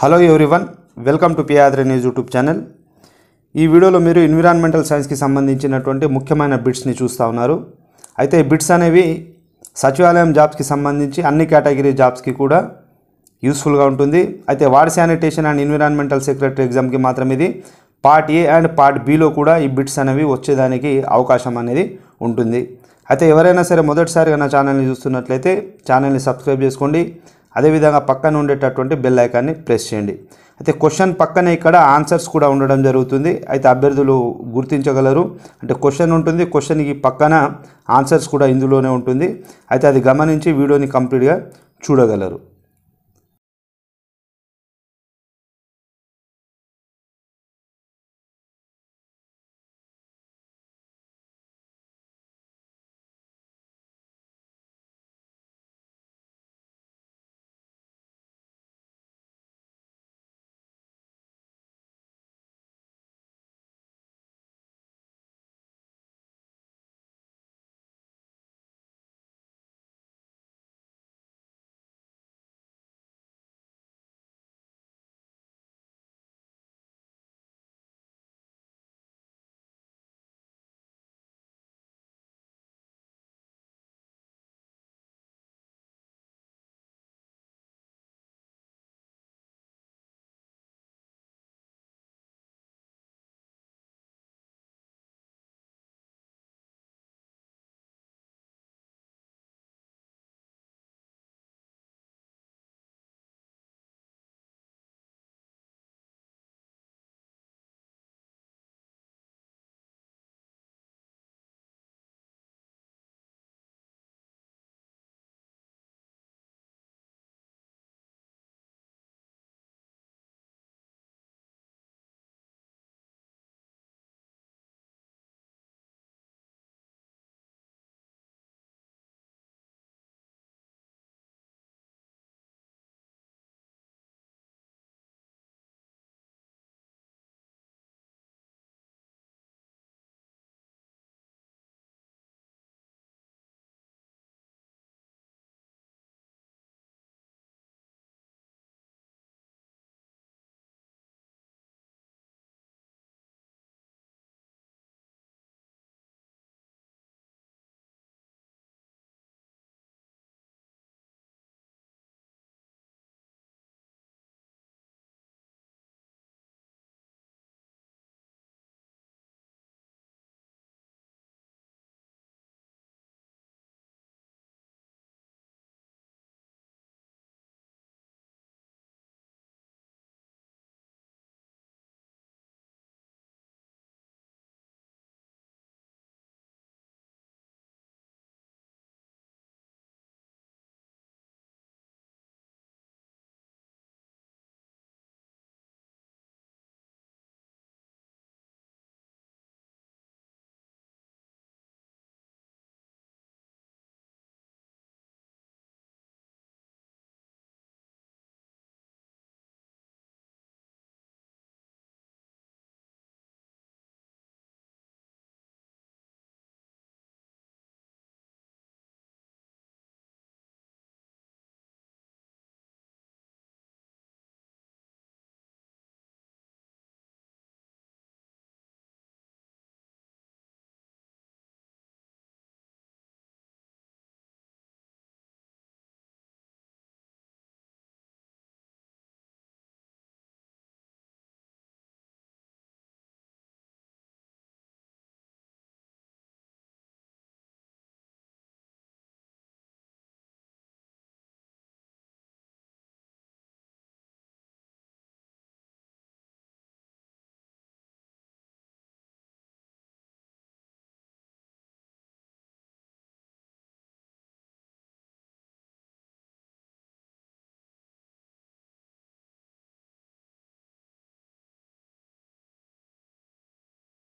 hello everyone welcome to Piyadri news YouTube channel ఈ వీడియోలో మీరు ఎన్విరాన్మెంటల్ సైన్స్కి సంబంధించినటువంటి ముఖ్యమైన బిట్స్ని చూస్తూ ఉన్నారు అయితే ఈ బిట్స్ అనేవి సచివాలయం జాబ్స్కి సంబంధించి అన్ని కేటగిరీ జాబ్స్కి కూడా యూస్ఫుల్గా ఉంటుంది అయితే ward sanitation and environmental secretary ఎగ్జామ్కి మాత్రం ఇది పార్ట్ ఏ అండ్ పార్ట్ బిలో కూడా ఈ బిట్స్ అనేవి వచ్చేదానికి అవకాశం అనేది ఉంటుంది అయితే ఎవరైనా సరే మొదటిసారిగా నా ఛానల్ని చూస్తున్నట్లయితే ఛానల్ని సబ్స్క్రైబ్ చేసుకోండి అదేవిధంగా పక్కన ఉండేటటువంటి బెల్ ఐకాన్ని ప్రెస్ చేయండి అయితే క్వశ్చన్ పక్కనే ఇక్కడ ఆన్సర్స్ కూడా ఉండడం జరుగుతుంది అయితే అభ్యర్థులు గుర్తించగలరు అంటే క్వశ్చన్ ఉంటుంది క్వశ్చన్కి పక్కన ఆన్సర్స్ కూడా ఇందులోనే ఉంటుంది అయితే అది గమనించి వీడియోని కంప్లీట్గా చూడగలరు